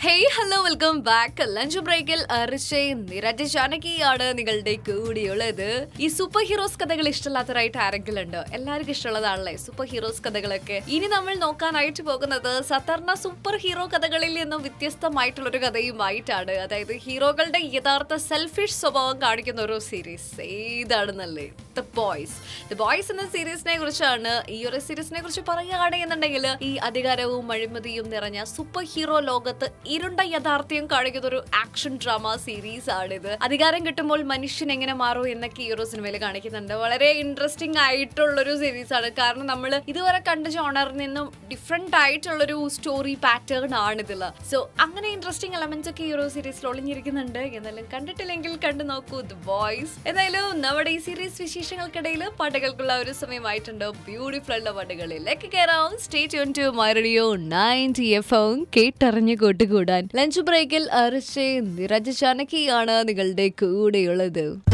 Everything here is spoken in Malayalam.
hey hello welcome back lunch ബ്രേക്കിൽ അർഷയും നിരജ ജാനകിയാണ് നിങ്ങളുടെ കൂടിയുള്ളത് ഈ സൂപ്പർ ഹീറോസ് കഥകൾ ഇഷ്ടമില്ലാത്തവരായിട്ട് ആരെങ്കിലും ഉണ്ടോ എല്ലാവർക്കും ഇഷ്ടമുള്ളതാണല്ലേ സൂപ്പർ ഹീറോസ് കഥകളൊക്കെ ഇനി നമ്മൾ നോക്കാനായിട്ട് പോകുന്നത് സാധാരണ സൂപ്പർ ഹീറോ കഥകളിൽ നിന്നും വ്യത്യസ്തമായിട്ടുള്ള ഒരു കഥയുമായിട്ടാണ് അതായത് ഹീറോകളുടെ യഥാർത്ഥ സെൽഫിഷ് സ്വഭാവം കാണിക്കുന്ന ഒരു സീരീസ് ഏതാണെന്നല്ലേ ദ ബോയ്സ് ദ ബോയ്സ് എന്ന സീരീസിനെ കുറിച്ചാണ് ഈ ഒരു സീരീസിനെ കുറിച്ച് പറയുകയാണെന്നുണ്ടെങ്കിൽ ഈ അധികാരവും അഴിമതിയും നിറഞ്ഞ സൂപ്പർ ഹീറോ ലോകത്ത് ഇരുണ്ട യാഥാർത്ഥ്യം കാണിക്കുന്ന ഒരു ആക്ഷൻ ഡ്രാമ സീരീസ് ആണിത് അധികാരം കിട്ടുമ്പോൾ മനുഷ്യൻ എങ്ങനെ മാറും എന്നൊക്കെ ഈ ഒരു സിനിമയിൽ കാണിക്കുന്നുണ്ട് വളരെ ഇൻട്രസ്റ്റിംഗ് ആയിട്ടുള്ള ഒരു സീരീസ് ആണ് കാരണം നമ്മൾ ഇതുവരെ കണ്ട ജോണറിൽ നിന്നും ഡിഫറെന്റ് ആയിട്ടുള്ളൊരു സ്റ്റോറി പാറ്റേൺ ആണിതിൽ സോ അങ്ങനെ ഇൻട്രസ്റ്റിംഗ് എലമെന്റ്സ് ഒക്കെ ഈ ഒരു സീരീസിൽ ഒളിഞ്ഞിരിക്കുന്നുണ്ട് എന്നാലും കണ്ടിട്ടില്ലെങ്കിൽ കണ്ടു നോക്കൂ ദ ബോയ്സ് എന്തായാലും നമ്മുടെ ഈ സീരീസ് വിശേഷങ്ങൾക്കിടയിൽ പാട്ടുകൾക്കുള്ള ഒരു സമയമായിട്ടുണ്ട് ബ്യൂട്ടിഫുൾ ഉള്ള പാട്ടുകളിലേക്ക് കയറാം stay tune to my radio ninety F M കേട്ടറിഞ്ഞ് കൂട്ടുകൂടാൻ ലഞ്ച് ബ്രേക്കിൽ അരശേ നിരജ ചാനകിയാണ് നിങ്ങളുടെ കൂടെയുള്ളത്